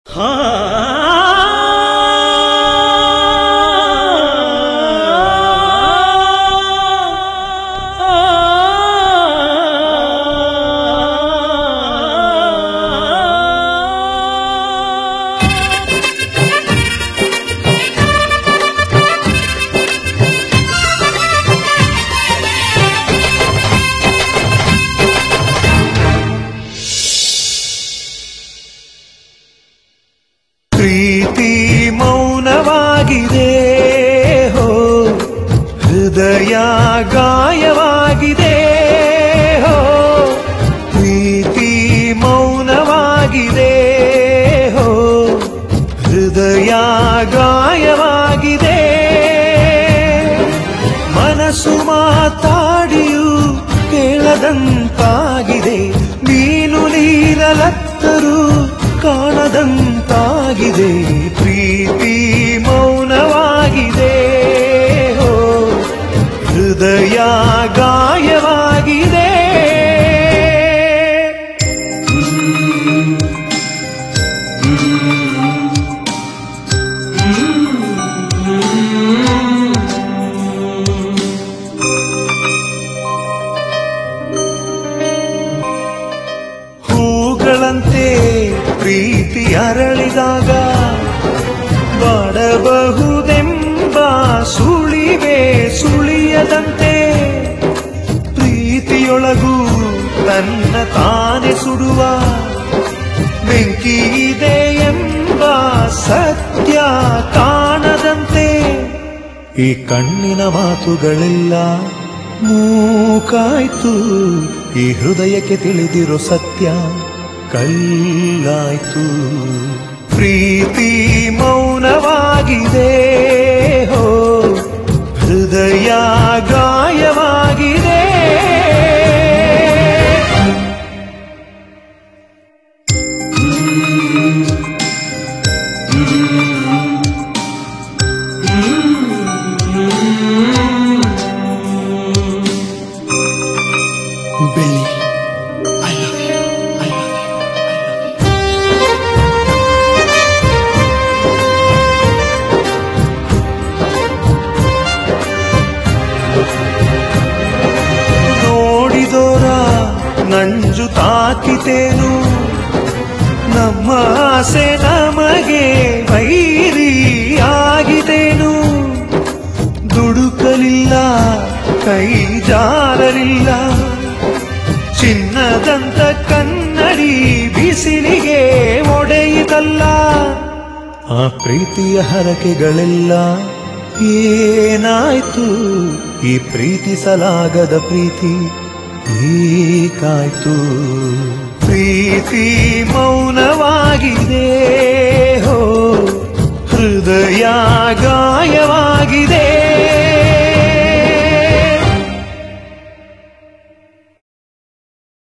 ಪ್ರೀತಿ ಮೌನವಾಗಿದೆ ಹೋ ಹೃದಯ ಗಾಯವಾಗಿದೆ ಹೋ ಪ್ರೀತಿ ಮೌನವಾಗಿದೆ ಹೋ ಹೃದಯ ಗಾಯವಾಗಿದೆ ಮನಸ್ಸು ಮಾತಾಡಿಯೂ ಕೇಳದಂತಾಗಿದೆ ನೀನು ನೀರಲತ್ತರೂ ಕಾಣದಂತಾಗಿದೆ ಪ್ರೀತಿ ಮೌನವಾಗಿದೆ ಹೋ ಹೃದಯ ಗಾಯವಾಗಿದೆ ಹೂಗಳಂತೆ ಪ್ರೀತಿ ಅರಳಿದಾಗ ಬಾಡಬಹುದೆಂಬ ಸುಳಿವೆ ಸುಳಿಯದಂತೆ ಪ್ರೀತಿಯೊಳಗೂ ತನ್ನ ತಾನೆ ಸುಡುವ ಬೆಂಕಿ ಇದೆ ಎಂಬ ಸತ್ಯ ಕಾಣದಂತೆ ಈ ಕಣ್ಣಿನ ಮಾತುಗಳೆಲ್ಲ ಮೂಕಾಯ್ತು ಈ ಹೃದಯಕ್ಕೆ ತಿಳಿದಿರೋ ಸತ್ಯ ಕಲ್ಲಾಯ್ತು ಪ್ರೀತಿ ಮೌನವಾಗಿದೆ ಹೋ ಹೃದಯ ಗಾಯವಾಗಿದೆ Billy, I love you. I love you. ನೋಡಿದೋರ ನಂಜು ತಾಕಿತೇನು ನಮ್ಮ ಆಸೆ ನಮಗೆ ವೈರಿ ಆಗಿದೇನು ದುಡುಕಲಿಲ್ಲ ಕೈ ಜಾರಲಿಲ್ಲ ಚಿನ್ನದಂತ ಕನ್ನಡಿ ಬಿಸಿಲಿಗೆ ಒಡೆಯಿತಲ್ಲ ಆ ಪ್ರೀತಿಯ ಹರಕೆಗಳೆಲ್ಲ ಏನಾಯ್ತು ಈ ಪ್ರೀತಿಸಲಾಗದ ಪ್ರೀತಿ ಏಕಾಯ್ತು ಪ್ರೀತಿ ಮೌನವಾಗಿದೆ ಹೋ ಹೃದಯ ಗಾಯ